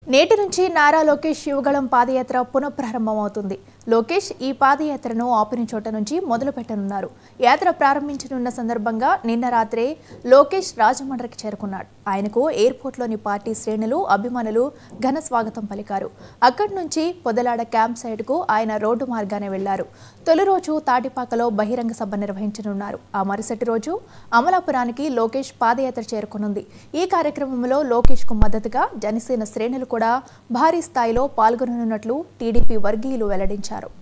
నేటి నుంచి నారా లోకేష్ యువగళం పాదయాత్ర పునఃప్రారంభమవుతుంది లోకేష్ ఈ పాదయాత్రను ఆపిన చోట నుంచి మొదలు పెట్టనున్నారు యాత్ర ప్రారంభించనున్న సందర్భంగా నిన్న రాత్రే లోకేష్ రాజమండ్రికి చేరుకున్నాడు ఆయనకు ఎయిర్పోర్ట్లోని పార్టీ శ్రేణులు అభిమానులు ఘన స్వాగతం పలికారు అక్కడి నుంచి పొదలాడ క్యాంప్ సైట్కు ఆయన రోడ్డు మార్గానే వెళ్లారు తొలి రోజు తాటిపాకలో బహిరంగ సభ నిర్వహించనున్నారు ఆ మరుసటి రోజు అమలాపురానికి లోకేష్ పాదయాత్ర చేరుకునుంది ఈ కార్యక్రమంలో లోకేష్ కు మద్దతుగా జనసేన శ్రేణులు కూడా భారీ స్థాయిలో పాల్గొననున్నట్లు టీడీపీ వర్గీయులు వెల్లడించారు